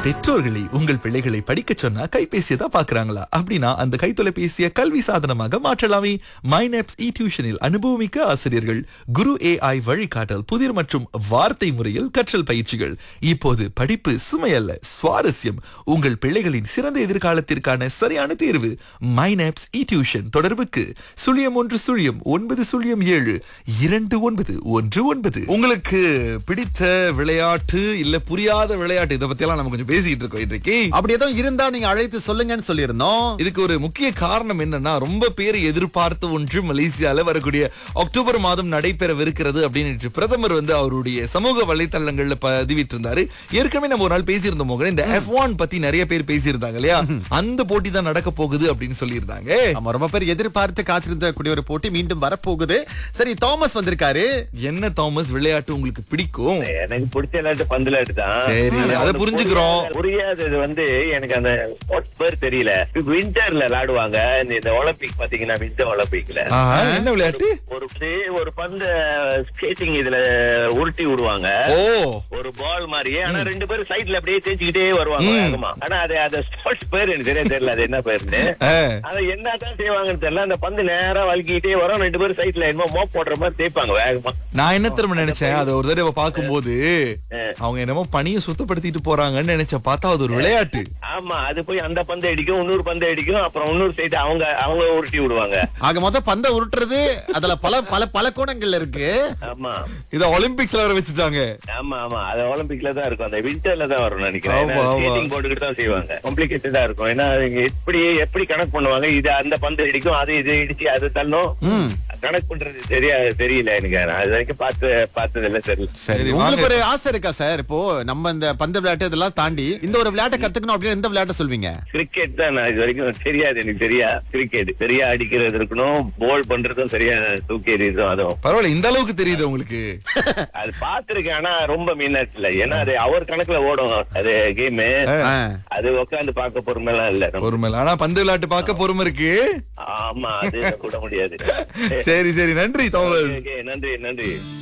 பெற்றோர்களை உங்கள் பிள்ளைகளை படிக்க சொன்னா கைபேசியை தான் பாக்குறாங்களா அப்படின்னா அந்த கைத்தொலைபேசியை கல்வி சாதனமாக மாற்றலாமே மைனப்ஸ் இ டியூஷனில் அனுபவமிக்க ஆசிரியர்கள் குரு ஏஐ வழிகாட்டல் புதிர் மற்றும் வார்த்தை முறையில் கற்றல் பயிற்சிகள் இப்போது படிப்பு சுமையல்ல சுவாரஸ்யம் உங்கள் பிள்ளைகளின் சிறந்த எதிர்காலத்திற்கான சரியான தேர்வு மைனப்ஸ் இ டியூஷன் தொடர்புக்கு சுழியம் ஒன்று சுழியம் ஒன்பது சுழியம் ஏழு இரண்டு ஒன்பது ஒன்று ஒன்பது உங்களுக்கு பிடித்த விளையாட்டு இல்ல புரியாத விளையாட்டு இதை பத்தி எல்லாம் நம்ம கொஞ்சம் பேசிக்கிட்டு இருக்கோம் இன்றைக்கு அப்படி எதுவும் இருந்தா நீங்க அழைத்து சொல்லுங்கன்னு சொல்லியிருந்தோம் இதுக்கு ஒரு முக்கிய காரணம் என்னன்னா ரொம்ப பேர் எதிர்பார்த்த ஒன்று மலேசியால வரக்கூடிய அக்டோபர் மாதம் நடைபெறவிருக்கிறது அப்படின்னு பிரதமர் வந்து அவருடைய சமூக வலைத்தளங்கள்ல பதிவிட்டு இருந்தாரு ஏற்கனவே நம்ம ஒரு நாள் பேசியிருந்தோம் மோகன் இந்த எஃப் ஒன் பத்தி நிறைய பேர் பேசியிருந்தாங்க இல்லையா அந்த போட்டி தான் நடக்க போகுது அப்படின்னு சொல்லியிருந்தாங்க ஆமா ரொம்ப பேர் எதிர்பார்த்து காத்திருந்த கூடிய ஒரு போட்டி மீண்டும் வரப்போகுது சரி தாமஸ் வந்திருக்காரு என்ன தாமஸ் விளையாட்டு உங்களுக்கு பிடிக்கும் எனக்கு பிடிச்ச விளையாட்டு பந்து விளையாட்டு தான் சரி, ஆனா அதை வந்து புரிஞ்சுக்கிறோம். புரியாத- புரியாதது வந்து எனக்கு அந்த ஸ்போர்ட்ஸ் பேர் தெரியல விண்டர்ல விளையாடுவாங்க இந்த- இந்த ஒலிம்பிக் பாத்தீங்கன்னா விண்டர் ஒலிம்பிக்ல ஆஹா, என்ன விளையாட்டு ஒரு பந்து- ஒரு பந்த ஸ்கேட்டிங் இதுல உருட்டி விடுவாங்க ஓ ஒரு பால் மாதிரியே ஆனா ரெண்டு பேரும் சைடுல அப்படியே தேய்ச்சிக்கிட்டே வருவாங்க ம். வேகமா ஆனா அது அந்த ஸ்போர்ட்ஸ் பேர் எனக்கு தெரிய தெரியல அது என்ன பேருன்னு ஆ. அதை என்னதான் செய்வாங்கன்னு தெரியல அந்த பந்து நேரா வலிக்கிட்டே வரும் ரெண்டு பேரும் சைட்ல என்னமோ மோப் போடுற மாதிரி தேய்ப்பாங்க வேகமா நான் என்ன திரும்ப நினைச்சேன் அதை ஒரு தடவை பார்க்கும்போது அவங்க என்னமோ பணியை சுத்தப்படுத்திட்டு போறாங்கன்னு நினைச்சேன் பார்த்தா அது ஒரு விளையாட்டு ஆமா அது போய் அந்த பந்து அடிக்கும் இன்னொரு பந்து அடிக்கும் அப்புறம் இன்னொரு சைடு அவங்க அவங்க உருட்டி விடுவாங்க ஆக மொத்தம் பந்த உருட்டுறது அதுல பல பல பல கோணங்கள் இருக்கு ஆமா இத ஒலிம்பிக்ஸ்ல வர வச்சுட்டாங்க ஆமா ஆமா அது ஒலிம்பிக்ல தான் இருக்கும் அந்த விண்டர்ல தான் வரும் நினைக்கிறேன் ஆமா, ஆமா. ஸ்கேட்டிங் போட்டுக்கிட்டு தான் செய்வாங்க காம்ப்ளிகேட்டடா இருக்கும் ஏன்னா இங்க எப்படி எப்படி கணக்கு பண்ணுவாங்க இது அந்த பந்து அடிக்கும் அது இது இடிச்சு அது தள்ளும் கணக்கு பண்றது சரியா தெரியல எனக்கு நான் அது வரைக்கும் பார்த்து பார்த்தது இல்ல தெரியல சரி, சரி உங்களுக்கு வாங்க. ஒரு ஆசை இருக்கா சார் இப்போ நம்ம இந்த பந்து விளையாட்டு இதெல்லாம் தாண்டி இந்த ஒரு விளையாட்டை கத்துக்கணும் அப்படின்னு எந்த விளையாட்டை சொல்வீங்க கிரிக்கெட் தான் நான் இது வரைக்கும் தெரியாது எனக்கு சரியா கிரிக்கெட் சரியா அடிக்கிறது இருக்கணும் போல் பண்றதும் சரியா தூக்கி எறியதும் அதுவும் பரவாயில்ல இந்த அளவுக்கு தெரியுது உங்களுக்கு அது பாத்துருக்கேன் ஆனா ரொம்ப மீனாச்சு இல்ல ஏன்னா அது அவர் கணக்குல ஓடும் அது கேம் ஆ. அது உட்காந்து பார்க்க பொறுமைலாம் இல்ல நம்ம- பொறுமை இல்ல. ஆனா பந்து விளையாட்டு பார்க்க பொறுமை இருக்கு ஆமா அது கூட முடியாது சரி சரி நன்றி தாமஸ் Okay, okay, நன்றி நன்றி